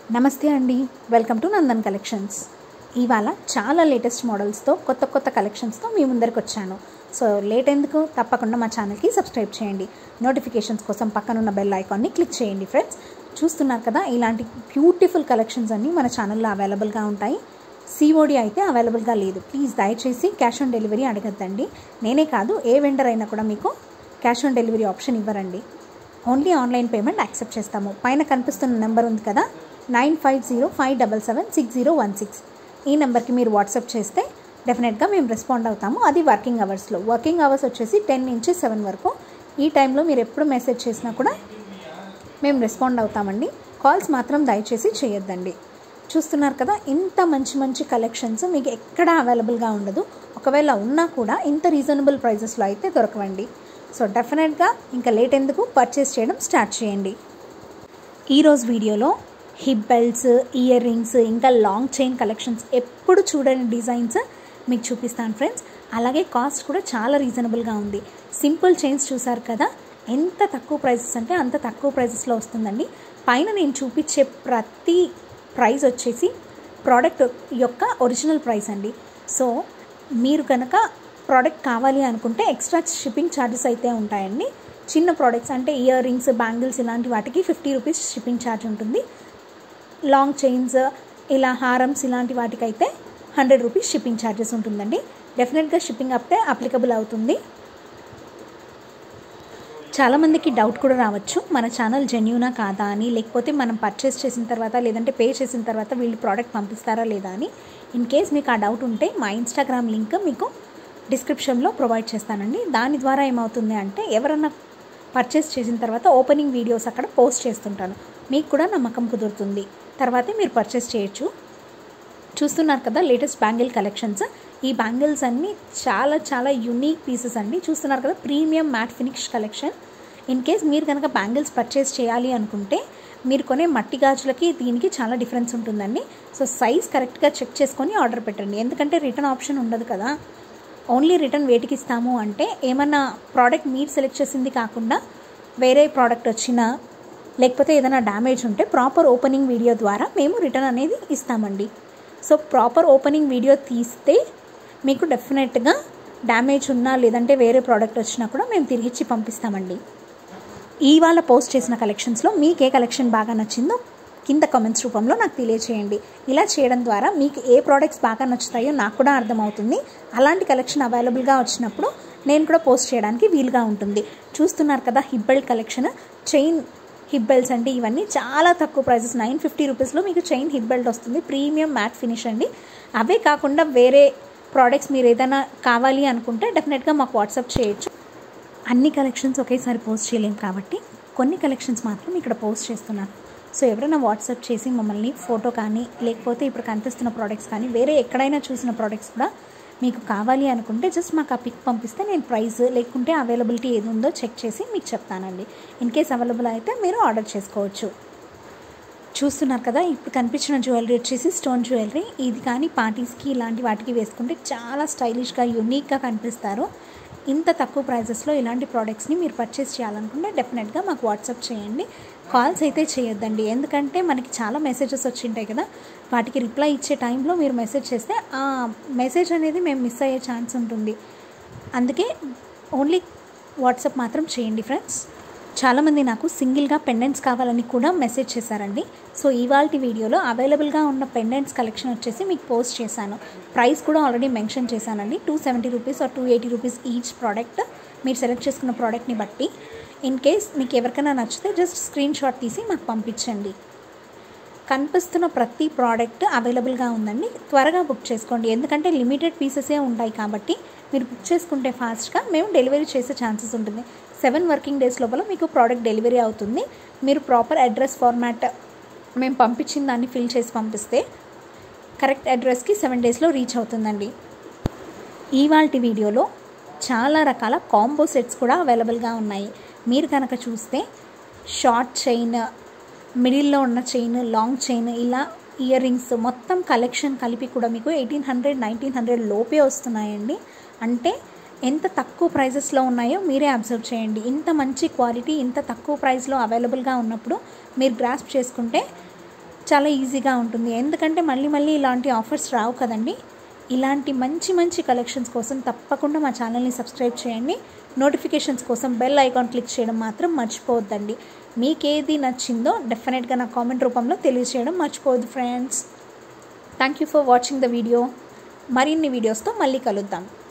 నమస్తే అండి welcome to Nandan collections ఇవాళ చాలా లేటెస్ట్ మోడల్స్తో కొత్త కొత్త కలెక్షన్స్తో మీ ముందరికి వచ్చాను సో లేట్ ఎందుకు తప్పకుండా మా ఛానల్కి సబ్స్క్రైబ్ చేయండి నోటిఫికేషన్స్ కోసం పక్కనున్న బెల్ ఐకాన్ని క్లిక్ చేయండి ఫ్రెండ్స్ చూస్తున్నారు కదా ఇలాంటి బ్యూటిఫుల్ కలెక్షన్స్ అన్నీ మన ఛానల్లో అవైలబుల్గా ఉంటాయి సిఓడి అయితే అవైలబుల్గా లేదు ప్లీజ్ దయచేసి క్యాష్ ఆన్ డెలివరీ అడగద్దండి నేనే కాదు ఏ వెండర్ అయినా కూడా మీకు క్యాష్ ఆన్ డెలివరీ ఆప్షన్ ఇవ్వరండి ఓన్లీ ఆన్లైన్ పేమెంట్ యాక్సెప్ట్ చేస్తాము పైన కనిపిస్తున్న నెంబర్ ఉంది కదా nine five zero five double seven six zero one six ఈ నెంబర్కి మీరు వాట్సాప్ చేస్తే డెఫినెట్గా మేము రెస్పాండ్ అవుతాము అది వర్కింగ్ అవర్స్లో వర్కింగ్ అవర్స్ వచ్చేసి టెన్ నుంచి సెవెన్ వరకు ఈ టైంలో మీరు ఎప్పుడు మెసేజ్ చేసినా కూడా మేము రెస్పాండ్ అవుతామండి కాల్స్ మాత్రం దయచేసి చేయొద్దండి చూస్తున్నారు కదా ఇంత మంచి మంచి కలెక్షన్స్ మీకు ఎక్కడా అవైలబుల్గా ఉండదు ఒకవేళ ఉన్నా కూడా ఇంత రీజనబుల్ ప్రైజెస్లో అయితే దొరకవండి సో డెఫినెట్గా ఇంకా లేట్ ఎందుకు పర్చేస్ చేయడం స్టార్ట్ చేయండి ఈరోజు వీడియోలో హిప్ బెల్ట్స్ ఇయర్ రింగ్స్ ఇంకా లాంగ్ చైన్ కలెక్షన్స్ ఎప్పుడు చూడని డిజైన్స్ మీకు చూపిస్తాను ఫ్రెండ్స్ అలాగే కాస్ట్ కూడా చాలా రీజనబుల్గా ఉంది సింపుల్ చైన్స్ చూసారు కదా ఎంత తక్కువ ప్రైసెస్ అంటే అంత తక్కువ ప్రైసెస్లో వస్తుందండి పైన నేను చూపించే ప్రతి ప్రైస్ వచ్చేసి ప్రోడక్ట్ యొక్క ఒరిజినల్ ప్రైస్ అండి సో మీరు కనుక ప్రోడక్ట్ కావాలి అనుకుంటే ఎక్స్ట్రా షిప్పింగ్ ఛార్జెస్ అయితే ఉంటాయండి చిన్న ప్రోడక్ట్స్ అంటే ఇయర్ రింగ్స్ బ్యాంగిల్స్ ఇలాంటి వాటికి ఫిఫ్టీ రూపీస్ షిప్పింగ్ ఛార్జ్ ఉంటుంది లాంగ్ చైన్స్ ఇలా హారమ్స్ ఇలాంటి వాటికైతే హండ్రెడ్ రూపీస్ షిప్పింగ్ ఛార్జెస్ ఉంటుందండి డెఫినెట్గా షిప్పింగ్ అప్తే అప్లికబుల్ అవుతుంది చాలామందికి డౌట్ కూడా రావచ్చు మన ఛానల్ జెన్యూనా కాదా అని లేకపోతే మనం పర్చేస్ చేసిన తర్వాత లేదంటే పే చేసిన తర్వాత వీళ్ళు ప్రోడక్ట్ పంపిస్తారా లేదా అని ఇన్ కేస్ మీకు ఆ డౌట్ ఉంటే మా ఇన్స్టాగ్రామ్ లింక్ మీకు డిస్క్రిప్షన్లో ప్రొవైడ్ చేస్తానండి దాని ద్వారా ఏమవుతుంది అంటే ఎవరన్నా పర్చేస్ చేసిన తర్వాత ఓపెనింగ్ వీడియోస్ అక్కడ పోస్ట్ చేస్తుంటాను మీకు కూడా నమ్మకం కుదురుతుంది తర్వాతే మీరు పర్చేస్ చేయొచ్చు చూస్తున్నారు కదా లేటెస్ట్ బ్యాంగిల్ కలెక్షన్స్ ఈ బ్యాంగిల్స్ అన్నీ చాలా చాలా యునీక్ పీసెస్ అండి చూస్తున్నారు కదా premium matte finish collection in case మీరు కనుక బ్యాంగిల్స్ పర్చేస్ చేయాలి అనుకుంటే మీరు కొనే మట్టి గాజులకి దీనికి చాలా డిఫరెన్స్ ఉంటుందండి సో సైజ్ కరెక్ట్గా చెక్ చేసుకొని ఆర్డర్ పెట్టండి ఎందుకంటే రిటర్న్ ఆప్షన్ ఉండదు కదా ఓన్లీ రిటర్న్ వేటికి ఇస్తాము అంటే ఏమన్నా ప్రోడక్ట్ మీరు సెలెక్ట్ చేసింది కాకుండా వేరే ప్రోడక్ట్ వచ్చినా లేకపోతే ఏదైనా డ్యామేజ్ ఉంటే ప్రాపర్ ఓపెనింగ్ వీడియో ద్వారా మేము రిటర్న్ అనేది ఇస్తామండి సో ప్రాపర్ ఓపెనింగ్ వీడియో తీస్తే మీకు డెఫినెట్గా డ్యామేజ్ ఉన్నా లేదంటే వేరే ప్రోడక్ట్ వచ్చినా కూడా మేము తిరిగిచ్చి పంపిస్తామండి ఇవాళ పోస్ట్ చేసిన కలెక్షన్స్లో మీకు ఏ కలెక్షన్ బాగా నచ్చిందో కింద కామెంట్స్ రూపంలో నాకు తెలియచేయండి ఇలా చేయడం ద్వారా మీకు ఏ ప్రోడక్ట్స్ బాగా నచ్చుతాయో నాకు కూడా అర్థమవుతుంది అలాంటి కలెక్షన్ అవైలబుల్గా వచ్చినప్పుడు నేను కూడా పోస్ట్ చేయడానికి వీలుగా ఉంటుంది చూస్తున్నారు కదా hip belt collection chain hip belts అండి ఇవన్నీ చాలా తక్కువ ప్రైసెస్ నైన్ ఫిఫ్టీ రూపీస్లో మీకు చైన్ హిప్ బెల్ట్ వస్తుంది ప్రీమియం మ్యాట్ ఫినిష్ అండి అవే కాకుండా వేరే ప్రోడక్ట్స్ మీరు ఏదైనా కావాలి అనుకుంటే డెఫినెట్గా మాకు వాట్సాప్ చేయొచ్చు అన్ని కలెక్షన్స్ ఒకేసారి పోస్ట్ చేయలేము కాబట్టి కొన్ని కలెక్షన్స్ మాత్రం ఇక్కడ పోస్ట్ చేస్తున్నాను సో ఎవరైనా వాట్సాప్ చేసి మమ్మల్ని ఫోటో కానీ లేకపోతే ఇప్పుడు కనిపిస్తున్న ప్రోడక్ట్స్ కానీ వేరే ఎక్కడైనా చూసిన ప్రోడక్ట్స్ కూడా మీకు కావాలి అనుకుంటే జస్ట్ మాకు ఆ పిక్ పంపిస్తే నేను ప్రైస్ లేకుంటే అవైలబిలిటీ ఏది ఉందో చెక్ చేసి మీకు చెప్తానండి ఇన్ కేస్ అవైలబుల్ అయితే మీరు ఆర్డర్ చేసుకోవచ్చు చూస్తున్నారు కదా ఇప్పుడు కనిపించిన జ్యువెలరీ వచ్చేసి స్టోన్ జ్యువెలరీ ఇది కానీ పార్టీస్కి ఇలాంటి వాటికి వేసుకుంటే చాలా స్టైలిష్గా యూనిక్గా కనిపిస్తారు ఇంత తక్కువ ప్రైజెస్లో ఇలాంటి ప్రోడక్ట్స్ని మీరు పర్చేస్ చేయాలనుకుంటే డెఫినెట్గా మాకు వాట్సాప్ చేయండి కాల్స్ అయితే చేయొద్దండి ఎందుకంటే మనకి చాలా మెసేజెస్ వచ్చింటాయి కదా వాటికి రిప్లై ఇచ్చే టైంలో మీరు మెసేజ్ చేస్తే ఆ మెసేజ్ అనేది మేము మిస్ అయ్యే ఛాన్స్ ఉంటుంది అందుకే ఓన్లీ వాట్సాప్ మాత్రం చేయండి ఫ్రెండ్స్ చాలామంది నాకు సింగిల్గా పెండెంట్స్ కావాలని కూడా మెసేజ్ చేశారండి సో ఇవాళ వీడియోలో అవైలబుల్గా ఉన్న పెండెంట్స్ కలెక్షన్ వచ్చేసి మీకు పోస్ట్ చేశాను ప్రైస్ కూడా ఆల్రెడీ మెన్షన్ చేశానండి two seventy rupees or two eighty rupees each product మీరు సెలెక్ట్ చేసుకున్న ప్రోడక్ట్ని బట్టి ఇన్ కేస్ మీకు ఎవరికైనా నచ్చితే జస్ట్ స్క్రీన్ షాట్ తీసి మాకు పంపించండి కనిపిస్తున్న ప్రతి ప్రోడక్ట్ అవైలబుల్గా ఉందండి త్వరగా బుక్ చేసుకోండి ఎందుకంటే లిమిటెడ్ పీసెసే ఉంటాయి కాబట్టి మీరు బుక్ చేసుకుంటే ఫాస్ట్గా మేము డెలివరీ చేసే ఛాన్సెస్ ఉంటుంది సెవెన్ వర్కింగ్ డేస్ లోపల మీకు ప్రోడక్ట్ డెలివరీ అవుతుంది మీరు ప్రాపర్ అడ్రస్ ఫార్మాట్ మేము పంపించిన దాన్ని ఫిల్ చేసి పంపిస్తే కరెక్ట్ అడ్రస్కి సెవెన్ డేస్లో రీచ్ అవుతుందండి ఇవాళ వీడియోలో చాలా రకాల కాంబో సెట్స్ కూడా అవైలబుల్గా ఉన్నాయి మీరు కనుక చూస్తే షార్ట్ చైన్ మిడిల్లో ఉన్న చైన్ లాంగ్ చైన్ ఇలా ఇయర్ రింగ్స్ మొత్తం కలెక్షన్ కలిపి కూడా మీకు ఎయిటీన్ హండ్రెడ్ నైన్టీన్ హండ్రెడ్ లోపే వస్తున్నాయండి అంటే ఎంత తక్కువ ప్రైజెస్లో ఉన్నాయో మీరే అబ్జర్వ్ చేయండి ఇంత మంచి క్వాలిటీ ఇంత తక్కువ ప్రైస్లో అవైలబుల్గా ఉన్నప్పుడు మీరు గ్రాస్ప్ చేసుకుంటే చాలా ఈజీగా ఉంటుంది ఎందుకంటే మళ్ళీ మళ్ళీ ఇలాంటి ఆఫర్స్ రావు కదండి ఇలాంటి మంచి మంచి కలెక్షన్స్ కోసం తప్పకుండా మా ఛానల్ని సబ్స్క్రైబ్ చేయండి నోటిఫికేషన్స్ కోసం బెల్ ఐకాన్ క్లిక్ చేయడం మాత్రం మర్చిపోవద్దండి మీకు ఏది నచ్చిందో డెఫినెట్గా నా కామెంట్ రూపంలో తెలియజేయడం మర్చిపోవద్దు friends thank you for watching the video మరిన్ని వీడియోస్తో మళ్ళీ కలుద్దాం